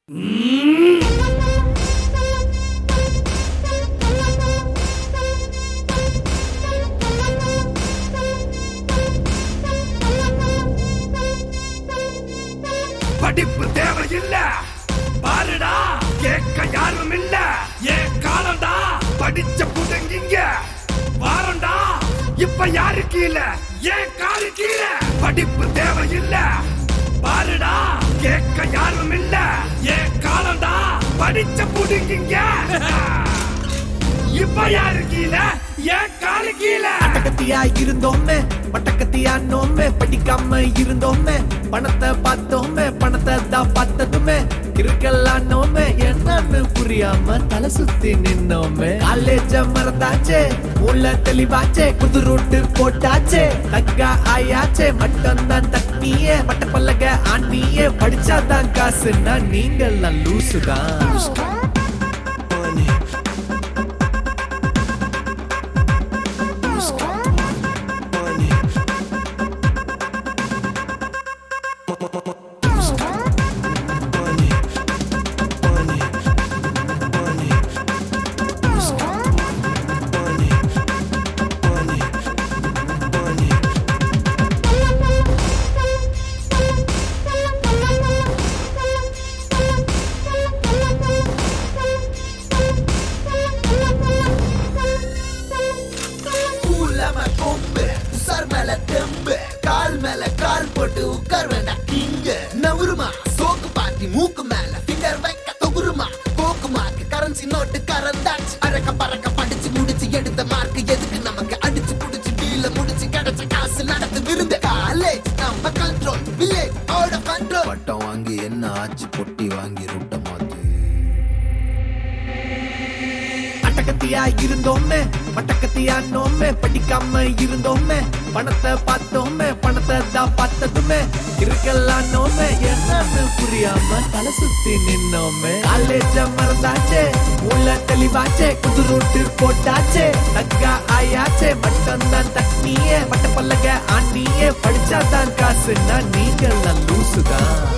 படிப்பு தேவையில்ல பாருடா கேட்க யாரும் இல்ல ஏன் காலம்டா படிச்ச புதங்கிங்க வாரண்டா இப்ப யாரு கீழ ஏன் காலு கீழ படிப்பு தேவையில்ல பாருடா கேட்க யாரும் இல்ல ஏன் காலம்டா படிச்ச புடுங்கிங்க இப்ப யாரு கீழ ஏன் காலு கீழ அட்டகத்தியா இருந்தோமே பட்டக்கத்தியா நோமே படிக்காம இருந்தோமே பணத்தை பார்த்தோமே பணத்தை தான் பார்த்ததுமே இருக்கலாம் நோமே என்னன்னு புரியாம தலை சுத்தி நின்னோமே காலேஜ மறந்தாச்சே உள்ள தெளிவாச்சே புது ரூட்டு போட்டாச்சே தக்கா ஆயாச்சே மட்டும் தான் தக்கியே மட்ட பல்லக ஆண்டியே படிச்சாதான் காசுன்னா நீங்கெல்லாம் லூசுதான் கூலம கொம்பு உசார் மேல தெம்பு கால் மேல கால் போட்டு உட்கார் வேண்டாம் இங்க நவுருமா சோக்கு பாட்டி மூக்கு மேல ஃபிங்கர் வைக்க தொகுருமா கோக்கு மார்க் கரன்சி நோட்டு கரந்தாச்சு அரக்க பறக்க படிச்சு முடிச்சு எடுத்த மார்க் எதுக்கு நமக்கு அடிச்சு புடிச்சு டீல முடிச்சு கிடைச்ச காசு நடத்து விருந்த காலேஜ் நம்ம கண்ட்ரோல் வில்லேஜ் ஓட கண்ட்ரோல் பட்டம் வாங்கி என்ன ஆச்சு பொட்டி வாங்கி ruட்ட மாத்து அட்டகத்தியா இருந்தோமே பட்டக்கத்தியா நோமே படிக்காம இருந்தோமே பணத்தை பார்த்தோமே பணத்தை தான் பார்த்ததுமே இருக்கலாம் நோமே என்னன்னு புரியாம தலை சுத்தி நின்னோமே காலேஜ மறந்தாச்சே உள்ள தெளிவாச்சே புது ரூட்டு போட்டாச்சே தக்கா ஆயாச்சே மட்டும் தான் தக்னியே பட்ட பல்லக ஆண்டியே படிச்சாதான் காசுன்னா நீங்கெல்லாம் லூசுதான்